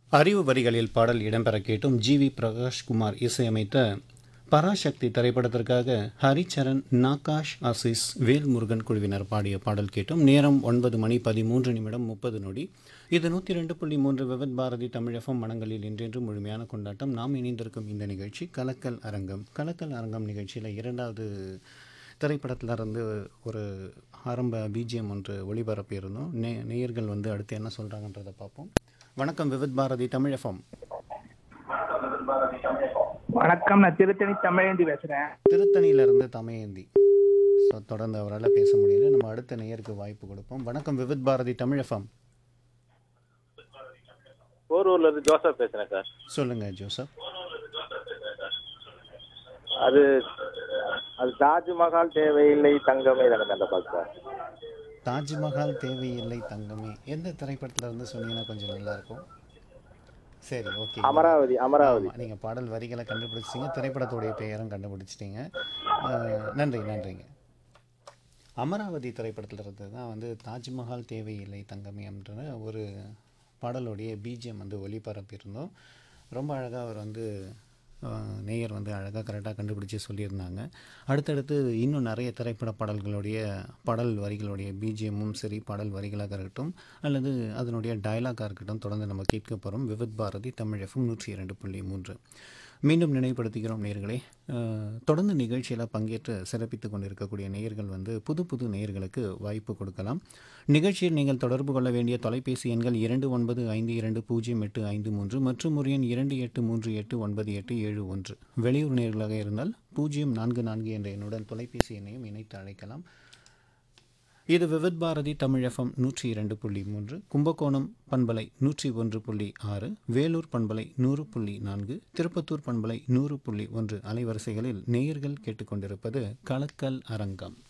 அறிவு வரிகளில் பாடல் இடம்பெற கேட்டும் ஜி வி பிரகாஷ்குமார் இசையமைத்த பராசக்தி திரைப்படத்திற்காக ஹரிச்சரன் நாகாஷ் ஆசிஸ் வேல்முருகன் குழுவினர் பாடிய பாடல் கேட்டும் நேரம் ஒன்பது மணி பதிமூன்று நிமிடம் முப்பது நொடி இது நூற்றி ரெண்டு புள்ளி மூன்று விவத் பாரதி தமிழகம் மனங்களில் இன்றென்று முழுமையான கொண்டாட்டம் நாம் இணைந்திருக்கும் இந்த நிகழ்ச்சி கலக்கல் அரங்கம் கலக்கல் அரங்கம் நிகழ்ச்சியில் இரண்டாவது திரைப்படத்துல இருந்து ஒரு ஆரம்ப பிஜிஎம் ஒன்று ஒளிபரப்பி இருந்தோம் நே நேயர்கள் வந்து அடுத்து என்ன சொல்கிறாங்கன்றதை பார்ப்போம் வணக்கம் விவித் பாரதி தமிழகம் வணக்கம் நான் திருத்தணி தமிழேந்தி பேசுறேன் திருத்தணியிலிருந்து தமையந்தி ஸோ தொடர்ந்து அவரால் பேச முடியல நம்ம அடுத்த நேயருக்கு வாய்ப்பு கொடுப்போம் வணக்கம் விவித் பாரதி தமிழகம் போரூர்ல இருந்து ஜோசப் பேசுறேன் சார் சொல்லுங்கள் ஜோசப் அது அது தாஜ்மஹால் தேவையில்லை தங்கமே தானே அந்த பாட்டு சார் தாஜ்மஹால் தேவையில்லை தங்கமே எந்த திரைப்படத்துல இருந்து சொன்னீங்கன்னா கொஞ்சம் நல்லா இருக்கும் சரி ஓகே அமராவதி அமராவதி ஆமாம் நீங்கள் பாடல் வரிகளை கண்டுபிடிச்சிட்டீங்க திரைப்படத்துடைய பெயரும் கண்டுபிடிச்சிட்டீங்க அஹ், நன்றி நன்றிங்க அமராவதி திரைப்படத்தில் இருந்து தான் வந்து தாஜ்மஹால் தேவையில்லை தங்கமே என்ற ஒரு பாடலுடைய பிஜிஎம் வந்து ஒளிபரப்பியிருந்தோம் ரொம்ப அழகாக அவர் வந்து அஹ், நேயர் வந்து அழகாக கரெக்டாக கண்டுபிடிச்சி சொல்லியிருந்தாங்க அடுத்தடுத்து இன்னும் நிறைய திரைப்பட பாடல்களுடைய பாடல் வரிகளுடைய பிஜிஎம்மும் சரி பாடல் வரிகளாக இருக்கட்டும் அல்லது அதனுடைய டயலாக்காக இருக்கட்டும் தொடர்ந்து நம்ம கேட்க போகிறோம் விவித் பாரதி தமிழ் எஃப்எம் நூற்றி இரண்டு புள்ளி மூன்று மீண்டும் நினைவுபடுத்துகிறோம் நேயர்களே அஹ், தொடர்ந்து நிகழ்ச்சியில் பங்கேற்று சிறப்பித்து கொண்டிருக்கக்கூடிய நேயர்கள் வந்து புது புது நேயர்களுக்கு வாய்ப்பு கொடுக்கலாம் நிகழ்ச்சியில் நீங்கள் தொடர்பு கொள்ள வேண்டிய தொலைபேசி எண்கள் இரண்டு ஒன்பது ஐந்து இரண்டு பூஜ்ஜியம் எட்டு ஐந்து மூன்று மற்றும் ஒரு எண் இரண்டு எட்டு மூன்று எட்டு ஒன்பது எட்டு ஏழு ஒன்று வெளியூர் நேயர்களாக இருந்தால் பூஜ்ஜியம் நான்கு நான்கு என்ற எண்ணுடன் தொலைபேசி எண்ணையும் இணைத்து அழைக்கலாம் இது விவித் பாரதி தமிழ் எஃப்எம் நூற்றி இரண்டு புள்ளி மூன்று கும்பகோணம் பண்பலை நூற்றி ஒன்று புள்ளி ஆறு வேலூர் பண்பலை நூறு புள்ளி நான்கு திருப்பத்தூர் பண்பலை நூறு புள்ளி ஒன்று அலைவரிசைகளில் நேயர்கள் கேட்டுக்கொண்டிருப்பது கலக்கல் அரங்கம்